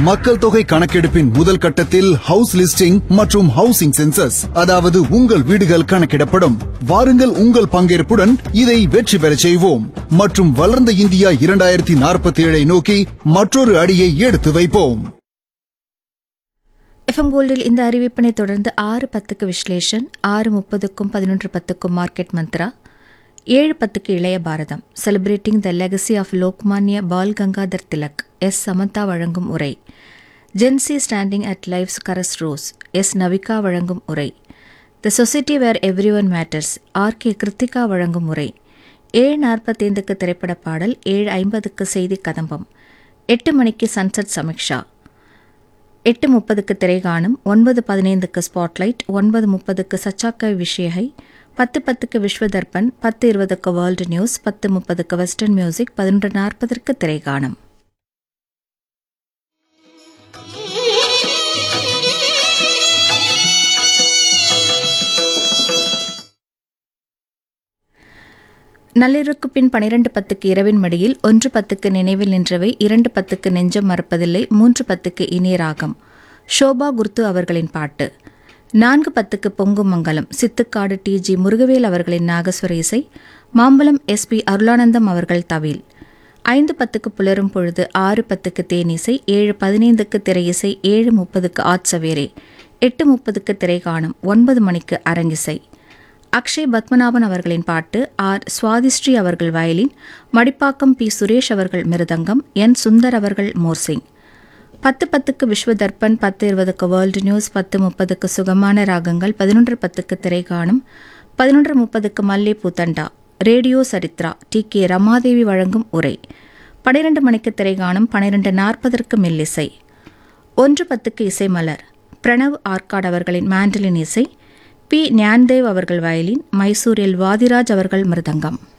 மக்கள் தொகை கணக்கெடுப்பின் முதல் கட்டத்தில் ஹவுஸ் லிஸ்டிங் மற்றும் ஹவுசிங் சென்சஸ் அதாவது உங்கள் வீடுகள் கணக்கிடப்படும் வாருங்கள் உங்கள் பங்கேற்புடன் இதை வெற்றி பெறச் செய்வோம் மற்றும் வளர்ந்த இந்தியா இரண்டாயிரத்தி நாற்பத்தி ஏழை நோக்கி மற்றொரு அடியை எடுத்து வைப்போம் எஃப்எம் கோல்டில் இந்த அறிவிப்பினை தொடர்ந்து ஆறு பத்துக்கு விஸ்லேஷன் ஆறு முப்பதுக்கும் பதினொன்று பத்துக்கும் மார்க்கெட் மந்த்ரா ஏழு பத்துக்கு இளைய பாரதம் celebrating the legacy of Lokmanya Bal Gangadhar Tilak S Samantha வழங்கும் உரை Gen Z standing at life's crossroads S Navika வழங்கும் உரை the society where every one matters R K Krithika வழங்கும் உரை ஏழு நாற்பத்தைந்துக்கு திரைப்பட பாடல் ஏழு ஐம்பதுக்கு செய்தி கதம்பம் எட்டு மணிக்கு சன்செட் சமீக்ஷா எட்டு முப்பதுக்கு திரைகாணும் ஒன்பது பதினைந்துக்கு ஸ்பாட்லைட் ஒன்பது முப்பதுக்கு சச்சாக்கை விஷயகை பத்து பத்துக்கு விஸ்வ தர்பன் பத்து இருபதுக்கு வேர்ல்டு நியூஸ் பத்து முப்பதுக்கு வெஸ்டர்ன் மியூசிக் பதினொன்று நாற்பதற்கு திரைகாணும் நள்ளிரவுக்கு பின் பனிரெண்டு பத்துக்கு இரவின் மடியில் ஒன்று பத்துக்கு நினைவில் நின்றவை இரண்டு பத்துக்கு நெஞ்சம் மறப்பதில்லை மூன்று பத்துக்கு இனிய ராகம் ஷோபா குர்து அவர்களின் பாட்டு நான்கு பத்துக்கு பொங்கும் மங்கலம் சித்துக்காடு டி ஜி முருகவேல் அவர்களின் நாகஸ்வர இசை மாம்பலம் எஸ்பி அருளானந்தம் அவர்கள் தவில் ஐந்து பத்துக்கு புலரும் பொழுது ஆறு பத்துக்கு தேனிசை ஏழு பதினைந்துக்கு திரையிசை ஏழு முப்பதுக்கு ஆட்சவேரே எட்டு முப்பதுக்கு திரைகாணும் ஒன்பது மணிக்கு அரங்கிசை அக்ஷய் பத்மநாபன் அவர்களின் பாட்டு ஆர் சுவாதிஸ்ரீ அவர்கள் வயலின் மடிப்பாக்கம் பி சுரேஷ் அவர்கள் மிருதங்கம் என் சுந்தர் அவர்கள் மோர்சிங் பத்து பத்துக்கு விஸ்வ தர்ப்பன் பத்து இருபதுக்கு வேர்ல்டு நியூஸ் பத்து முப்பதுக்கு சுகமான ராகங்கள் பதினொன்று பத்துக்கு திரைகாணும் பதினொன்று முப்பதுக்கு மல்லே பூத்தண்டா radio Charithra T K Ramadevi வழங்கும் உரை பனிரெண்டு மணிக்கு திரைகாணும் பனிரெண்டு நாற்பதற்கு மெல்லிசை ஒன்று பத்துக்கு இசை மலர் பிரணவ் ஆர்காட் அவர்களின் மாண்டலின் இசை பி ஞான்தேவ் அவர்கள் வயலின் மைசூரில் வாதிராஜ் அவர்கள் மிருதங்கம்